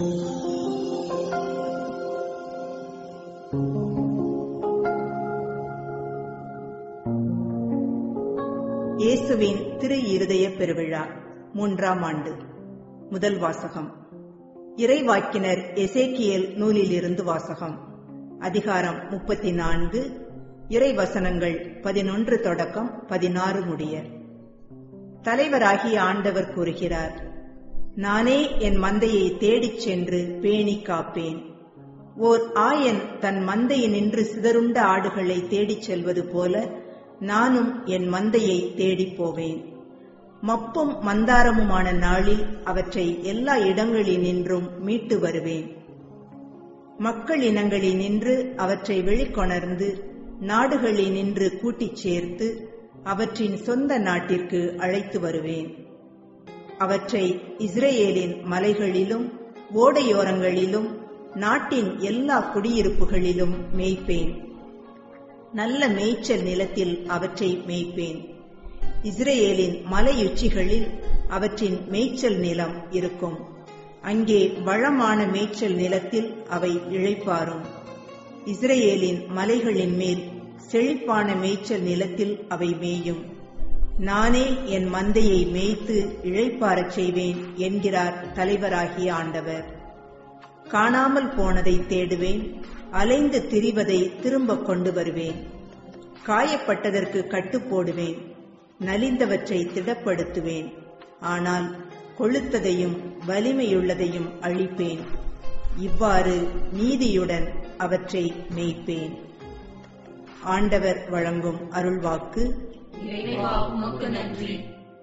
இயேசுவின் திரு இருதய பெருவிழா மூன்றாம் ஆண்டு முதல் வாசகம் இறைவாக்கினர் எசேக்கியேல் நூலிலிருந்து வாசகம் அதிகாரம் முப்பத்தி நான்கு இறைவசனங்கள் பதினொன்று தொடக்கம் பதினாறு முடிய தலைவராகிய ஆண்டவர் கூறுகிறார் நானே என் மந்தையை தேடிச் சென்று பேணி காப்பேன் ஓர் ஆயன் தன் மந்தையினின்று சிதறுண்ட ஆடுகளை தேடிச் செல்வது போல நானும் என் மந்தையை தேடிப் போவேன் மப்பும் மந்தாரமுமான நாளில் அவற்றை எல்லா இடங்களினின்றும் மீட்டு வருவேன் மக்கள் இனங்களினின்று அவற்றை வெளிக்கொணர்ந்து நாடுகளினின்று கூட்டிச் சேர்த்து அவற்றின் சொந்த நாட்டிற்கு அழைத்து வருவேன் அவற்றை இஸ்ரேலின் மலைகளிலும் ஓடையோரங்களிலும் நாட்டின் எல்லா குடியிருப்புகளிலும் மேய்ப்பேன் நல்ல மேய்ச்சல் நிலத்தில் அவற்றை மேய்ப்பேன் இஸ்ரேலின் மலையுச்சிகளில் அவற்றின் மேய்ச்சல் நிலம் இருக்கும் அங்கே வளமான மேய்ச்சல் நிலத்தில் அவை இழைப்பாரும் இஸ்ரேலின் மலைகளின் மேல் செழிப்பான மேய்ச்சல் நிலத்தில் அவை மேயும் நானே என் மந்தையை மேய்த்து இழைப்பாரச் செய்வேன் என்கிறார் தலைவராகிய ஆண்டவர் காணாமல் போனதை தேடுவேன் அலைந்து திரிவதை திரும்ப கொண்டு வருவேன் காயப்பட்டதற்கு கட்டு போடுவேன் நலிந்தவற்றை திடப்படுத்துவேன் ஆனால் கொழுத்ததையும் வலிமையுள்ளதையும் அழிப்பேன் இவ்வாறு நீதியுடன் அவற்றை மேய்ப்பேன் ஆண்டவர் வழங்கும் அருள்வாக்கு இறைவா உமக்கு நன்றி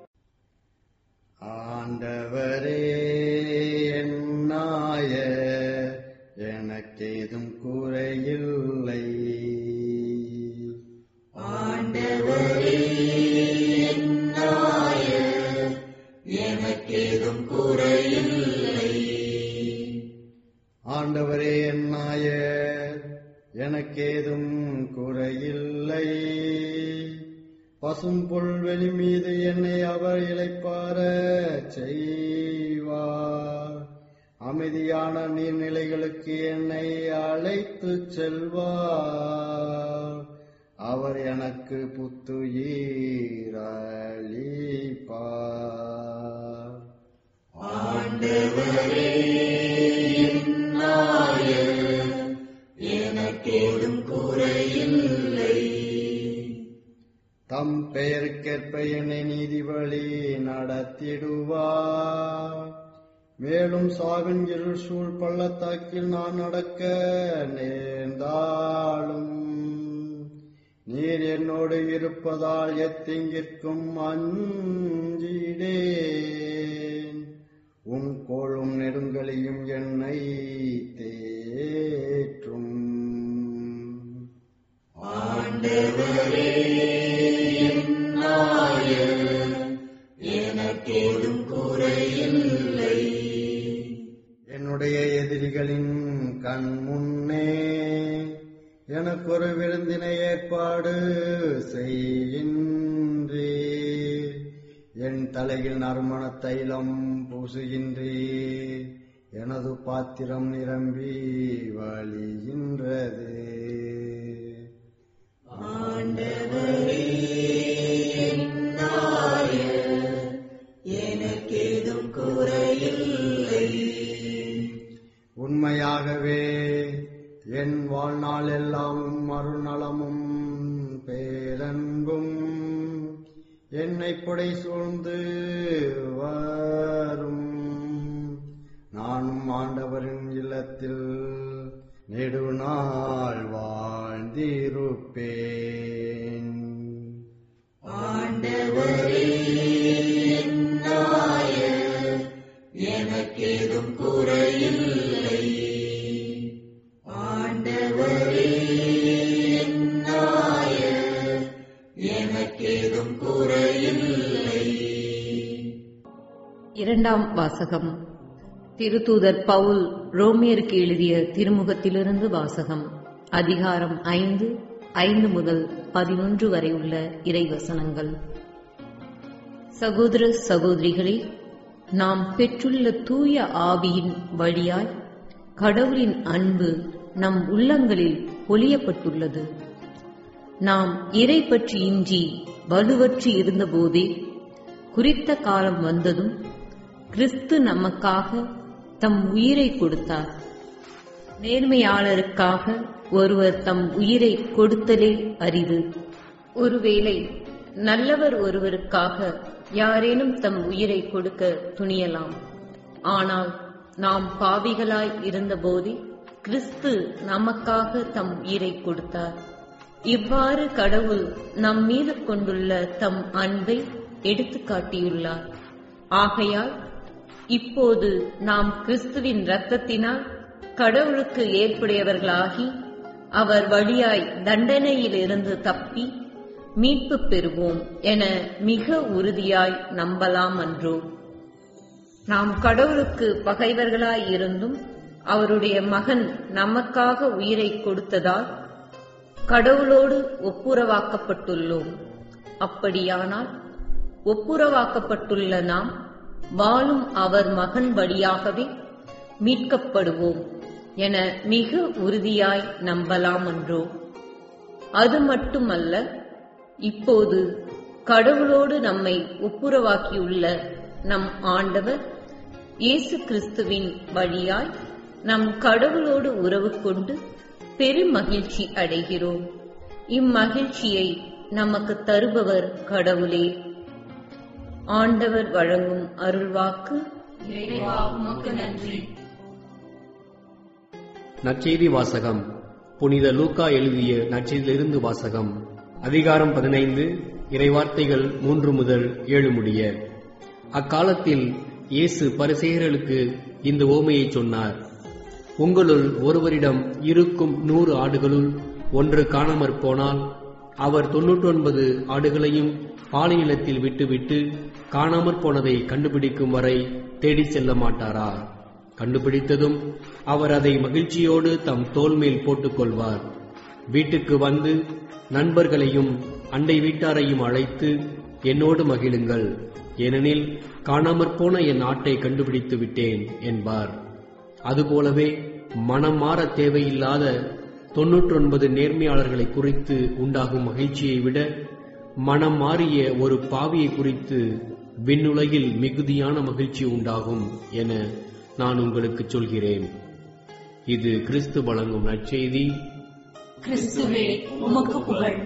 ஆண்டவரே என்னாய எனக்கேதும் குறையில்லை ஆண்டவரே என்னாய எனக்கேதும் குறையில்லை ஆண்டவரே என்னாய எனக்கேதும் குறையில்லை பசும் புல்வெளி மீது என்னை அவர் இளைப்பார செய்வார் அமைதியான நீர்நிலைகளுக்கு என்னை அழைத்து செல்வார் அவர் எனக்கு புத்துயிரளிப்பார் ஆண்டவரே என்னாய எனக்கேதும் குறையில்லை தம் பெயருக்கேற்ப என்னை நீதி வழி நடத்திடுவார் மேலும் சாவின் இருள் சூழ் பள்ளத்தாக்கில் நான் நடக்க நேர்ந்தாலும் நீர் என்னோடு இருப்பதால் எத்திங்கிற்கும் அஞ்சிடேன் உம் கோளும் நெடுங்கலியும் என்னை தேற்றும் ஆண்டவரே என்னாய எனக்கேதும் குறையில்லை என்னுடைய எதிரிகளின் கண் முன்னே எனக்கு ஒரு விருந்தினை ஏற்பாடு செய்கின்றே என் தலையில் நறுமண தைலம் பூசுகின்றே எனது பாத்திரம் நிரம்பி வழிகின்றது ஆண்டவரே என்னாய எனக்கேதும் குறையில்லை உண்மையாகவே என் வாழ்நாள் எல்லாம் மறுநலமும் பேரன்பும் என்னை புடை சூழ்ந்து வரும் நானும் ஆண்டவரின் இல்லத்தில் நெடுநாள் வாழ்ந்திருப்பேன் ஆண்டவரே என்னாய எனக்கேதும் குறையில்லை ஆண்டவரே என்னாய எனக்கேதும் குறையில்லை இரண்டாம் வாசகம் திருத்தூதர் பவுல் ரோமியருக்கு எழுதிய திருமுகத்திலிருந்து வாசகம் அதிகாரம் ஐந்து ஐந்து முதல் பதினொன்று வரை உள்ள இறைவசனங்கள் சகோதர சகோதரிகளே நாம் பெற்றுள்ள தூய ஆவியின் வழியாய் கடவுளின் அன்பு நம் உள்ளங்களில் பொழியப்பட்டுள்ளது நாம் இறை பற்றி இன்றி வலுவற்று இருந்தபோதே குறித்த காலம் வந்ததும் கிறிஸ்து நமக்காக தம் உயிரை கொடுத்தார் நேர்மையாளருக்காக ஒருவர் தம் உயிரை கொடுத்தலே அரிது ஒருவேளை நல்லவர் ஒருவருக்காக யாரேனும் தம் உயிரை கொடுக்க துணியலாம் ஆனால் நாம் பாவிகளாய் இருந்தபோதே கிறிஸ்து நமக்காக தம் உயிரை கொடுத்தார் இவ்வாறு கடவுள் நம் மீது கொண்டுள்ள தம் அன்பை எடுத்துக் காட்டியுள்ளார் ஆகையால் இப்போது நாம் கிறிஸ்துவின் இரத்தத்தினால் கடவுளுக்கு ஏற்புடையவர்களாகி அவர் வழியாய் தண்டனையிலிருந்து தப்பி மீட்பு பெறுவோம் என மிக உறுதியாய் நம்பலாம் அன்றோ நாம் கடவுளுக்கு பகைவர்களாய் இருந்தும் அவருடைய மகன் நமக்காக உயிரை கொடுத்ததால் கடவுளோடு ஒப்புரவாக்கப்பட்டுள்ளோம் அப்படியானால் ஒப்புரவாக்கப்பட்டுள்ள நாம் வாழும் அவர் மகன் வழியாகவே மீட்கப்படுவோம் என மிக உறுதியாய் நம்பலாம் என்றோ அது மட்டுமல்ல இப்போது கடவுளோடு நம்மை ஒப்புரவாக்கியுள்ள நம் ஆண்டவர் இயேசு கிறிஸ்துவின் வழியாய் நம் கடவுளோடு உறவு கொண்டு பெரும் மகிழ்ச்சி அடைகிறோம் இம்மகிழ்ச்சியை நமக்கு தருபவர் கடவுளே ஆண்டவர் வழங்கும் அருள்வாக்கு இறைவா உமக்கு நன்றி நற்செய்தி வாசகம் புனித லூக்கா எழுதிய நற்செய்தியிலிருந்து வாசகம் அதிகாரம் பதினைந்து இறைவார்த்தைகள் மூன்று முதல் ஏழு முடிய அக்காலத்தில் இயேசு பரிசேயர்களுக்கு இந்த ஓமையை சொன்னார் உங்களுள் ஒருவரிடம் இருக்கும் நூறு ஆடுகளுள் ஒன்று காணாமற் போனால் அவர் தொன்னூற்றொன்பது ஆடுகளையும் பாலைநிலத்தில் விட்டுவிட்டு காணாமற் போனதை கண்டுபிடிக்கும் வரை தேடிச் செல்ல மாட்டாரா கண்டுபிடித்ததும் அவர் அதை மகிழ்ச்சியோடு தம் தோள் மேல் போட்டுக் கொள்வார் வீட்டுக்கு வந்து நண்பர்களையும் அண்டை வீட்டாரையும் அழைத்து என்னோடு மகிழுங்கள் ஏனெனில் காணாமற் போன என் ஆட்டை கண்டுபிடித்து விட்டேன் என்பார் அதுபோலவே மனம் மாற தேவையில்லாத தொன்னூற்றொன்பது நேர்மையாளர்களை குறித்து உண்டாகும் மகிழ்ச்சியை விட மனம் மாறிய ஒரு பாவியை குறித்து விண்ணுலகில் மிகுதியான மகிழ்ச்சி உண்டாகும் என நான் உங்களுக்கு சொல்கிறேன் இது கிறிஸ்து வழங்கும் நற்செய்தி கிறிஸ்துவே உமக்கு புகழ்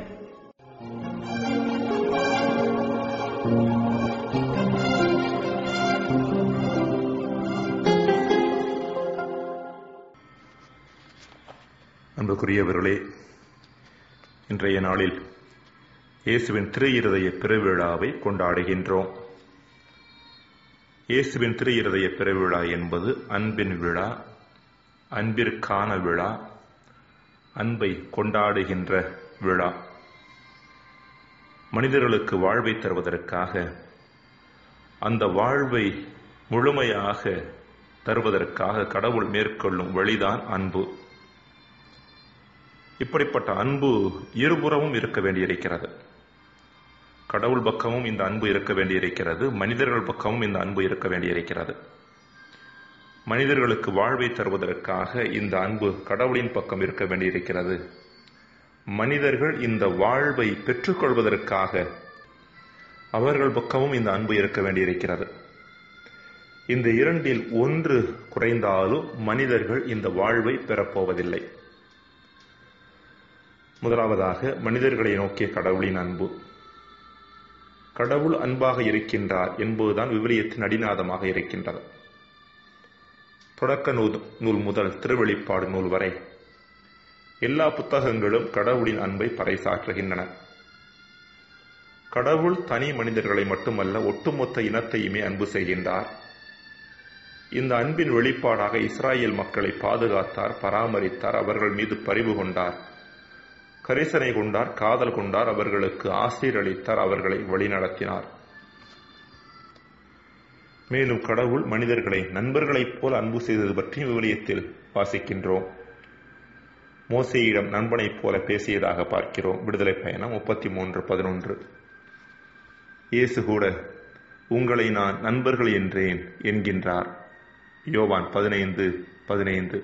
அன்புக்குரியவர்களே இன்றைய நாளில் இயேசுவின் திரு இருதய பெருவிழாவை கொண்டாடுகின்றோம் இயேசுவின் திரு இருதய பெருவிழா என்பது அன்பின் விழா அன்பிற்கான விழா அன்பை கொண்டாடுகின்ற விழா மனிதர்களுக்கு வாழ்வை தருவதற்காக அந்த வாழ்வை முழுமையாக தருவதற்காக கடவுள் மேற்கொள்ளும் வழிதான் அன்பு இப்படிப்பட்ட அன்பு இருபுறமும் இருக்க வேண்டியிருக்கிறது கடவுள் பக்கமும் இந்த அன்பு இருக்க வேண்டியிருக்கிறது மனிதர்கள் பக்கமும் இந்த அன்பு இருக்க வேண்டியிருக்கிறது மனிதர்களுக்கு வாழ்வை தருவதற்காக இந்த அன்பு கடவுளின் பக்கம் இருக்க வேண்டியிருக்கிறது மனிதர்கள் இந்த வாழ்வை பெற்றுக்கொள்வதற்காக அவர்கள் பக்கமும் இந்த அன்பு இருக்க வேண்டியிருக்கிறது இந்த இரண்டில் ஒன்று குறைந்தாலும் மனிதர்கள் இந்த வாழ்வை பெறப்போவதில்லை முதலாவதாக மனிதர்களை நோக்கிய கடவுளின் அன்பு கடவுள் அன்பாக இருக்கின்றார் என்பதுதான் விவிலியத்தின் அடிநாதமாக இருக்கின்றது தொடக்க நூல் நூல் முதல் திருவெளிப்பாடு நூல் வரை எல்லா புத்தகங்களும் கடவுளின் அன்பை பறைசாற்றுகின்றன கடவுள் தனி மனிதர்களை மட்டுமல்ல ஒட்டுமொத்த இனத்தையுமே அன்பு செய்கின்றார் இந்த அன்பின் வெளிப்பாடாக இஸ்ராயேல் மக்களை பாதுகாத்தார் பராமரித்தார் அவர்கள் மீது பரிவு கொண்டார் கரிசனை கொண்டார் காதல் கொண்டார் அவர்களுக்கு ஆசிரியர் அளித்தார் அவர்களை வழிநடத்தினார் மேலும் கடவுள் மனிதர்களை நண்பர்களைப் போல அன்பு செய்தது பற்றி விவிலியத்தில் வாசிக்கின்றோம் மோசையிடம் நண்பனைப் போல பேசியதாக பார்க்கிறோம் விடுதலை பயணம் முப்பத்தி மூன்று பதினொன்று இயேசு கூட உங்களை நான் நண்பர்கள் என்றேன் என்கின்றார் யோவான் பதினைந்து பதினைந்து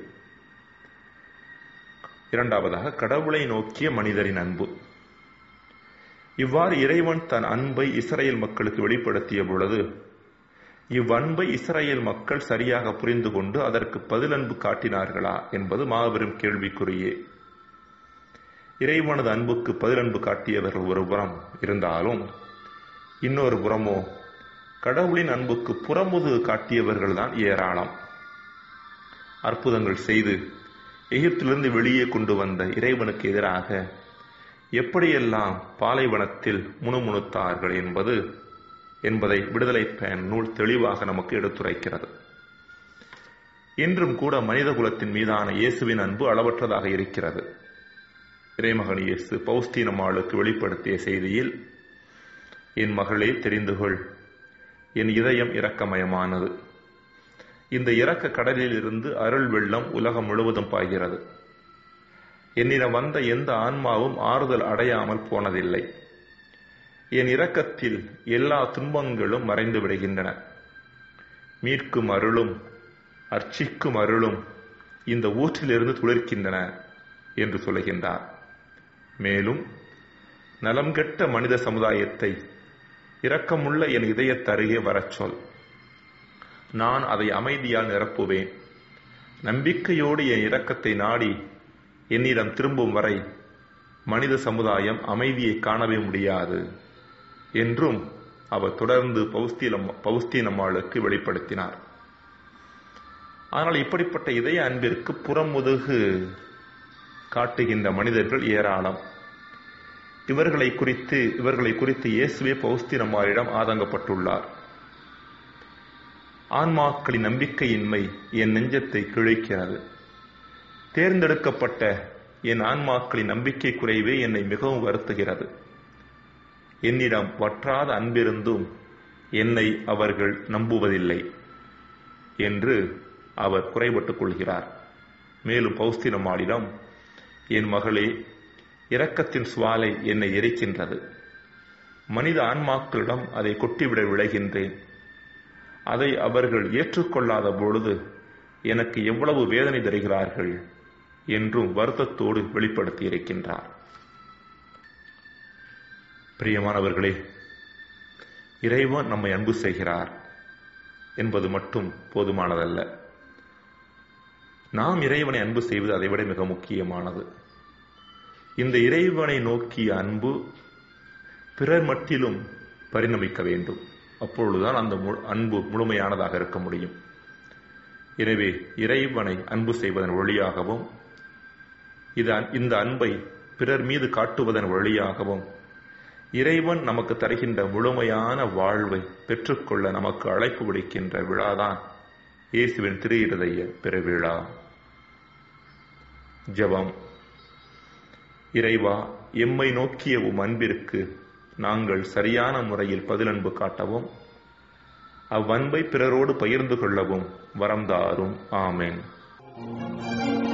இரண்டாவதாக கடவுளை நோக்கிய மனிதரின் அன்பு இவ்வாறு இறைவன் தன் அன்பை இஸ்ரேல் மக்களுக்கு வெளிப்படுத்திய பொழுது இவ்வன்பை இஸ்ரேல் மக்கள் சரியாக புரிந்து கொண்டு அதற்கு பதிலன்பு காட்டினார்களா என்பது மாபெரும் கேள்விக்குறியே இறைவனது அன்புக்கு பதிலன்பு காட்டியவர்கள் ஒரு புறம் இருந்தாலும் இன்னொரு புறமோ கடவுளின் அன்புக்கு புறமுது காட்டியவர்கள் தான் ஏராளம் அற்புதங்கள் செய்து எகிப்திலிருந்து வெளியே கொண்டு வந்த இறைவனுக்கு எதிராக எப்படியெல்லாம் பாலைவனத்தில் முணுமுணுத்தார்கள் என்பது என்பதை விடுதலை பயன் நூல் தெளிவாக நமக்கு எடுத்துரைக்கிறது இன்றும் கூட மனித குலத்தின் மீதான இயேசுவின் அன்பு அளவற்றதாக இருக்கிறது இறைமகன் இயேசு பௌஸ்தீனம்மாளுக்கு வெளிப்படுத்திய செய்தியில் என் மகளே தெரிந்து கொள் என் இதயம் இரக்கமயமானது இந்த இரக்க கடலில் இருந்து அருள் வெள்ளம் உலகம் முழுவதும் பாய்கிறது என்னிடம் வந்த எந்த ஆன்மாவும் ஆறுதல் அடையாமல் போனதில்லை என் இரக்கத்தில் எல்லா துன்பங்களும் மறைந்து விடுகின்றன மீட்கும் அருளும் அர்ச்சிக்கும் அருளும் இந்த ஊற்றிலிருந்து துளிர்க்கின்றன என்று சொல்லுகின்றார் மேலும் நலம் கெட்ட மனித சமுதாயத்தை இரக்கமுள்ள என் இதயத்தருகே வரச் சொல் நான் அதை அமைதியால் நிரப்புவேன் நம்பிக்கையோடு என் இரக்கத்தை நாடி என்னிடம் திரும்பும் வரை மனித சமுதாயம் அமைதியை காணவே முடியாது என்றும் அவர் தொடர்ந்து பௌஸ்தீனம் பௌஸ்தீனம்மாளுக்கு வெளிப்படுத்தினார் ஆனால் இப்படிப்பட்ட இதய அன்பிற்கு புறமுதுகு காட்டுகின்ற மனிதர்கள் ஏராளம் இவர்களை குறித்து இவர்களை குறித்து இயேசுவே பௌஸ்தீனம்மாளிடம் ஆதங்கப்பட்டுள்ளார் ஆன்மாக்களின் நம்பிக்கையின்மை என் நெஞ்சத்தை கிழிக்கிறது தேர்ந்தெடுக்கப்பட்ட என் ஆன்மாக்களின் நம்பிக்கை குறைவே என்னை மிகவும் வருத்துகிறது என்னிடம் வற்றாத அன்பிருந்தும் என்னை அவர்கள் நம்புவதில்லை என்று அவர் குறைபட்டுக் கொள்கிறார் மேலும் பௌஸ்தினமாளிடம் என் மகளே இரக்கத்தின் சுவாலை என்னை எரிக்கின்றது மனித ஆன்மாக்களிடம் அதை கொட்டிவிட விளைகின்றேன் அதை அவர்கள் ஏற்றுக்கொள்ளாத பொழுது எனக்கு எவ்வளவு வேதனை தருகிறார்கள் என்றும் வருத்தத்தோடு வெளிப்படுத்தி இருக்கின்றார் பிரியமானவர்களே இறைவன் நம்மை அன்பு செய்கிறார் என்பது மட்டும் போதுமானதல்ல நாம் இறைவனை அன்பு செய்வது அதைவிட மிக முக்கியமானது இந்த இறைவனை நோக்கிய அன்பு பிறர் மட்டிலும் பரிணமிக்க வேண்டும் அப்பொழுதுதான் அந்த அன்பு முழுமையானதாக இருக்க முடியும் எனவே இறைவனை அன்பு செய்வதன் வழியாகவும் இது இந்த அன்பை பிறர் மீது காட்டுவதன் வழியாகவும் இறைவன் நமக்கு தருகின்ற முழுமையான வாழ்வை பெற்றுக்கொள்ள நமக்கு அழைப்பு விடுக்கின்ற விழாதான் இயேசுவின் திரு இருதய பெருவிழா ஜபம் இறைவா எம்மை நோக்கிய உம் அன்பிற்கு நாங்கள் சரியான முறையில் பதிலன்பு காட்டவும் அவ்வன்பை பிறரோடு பகிர்ந்து கொள்ளவும் வரம் தாரும் ஆமேன்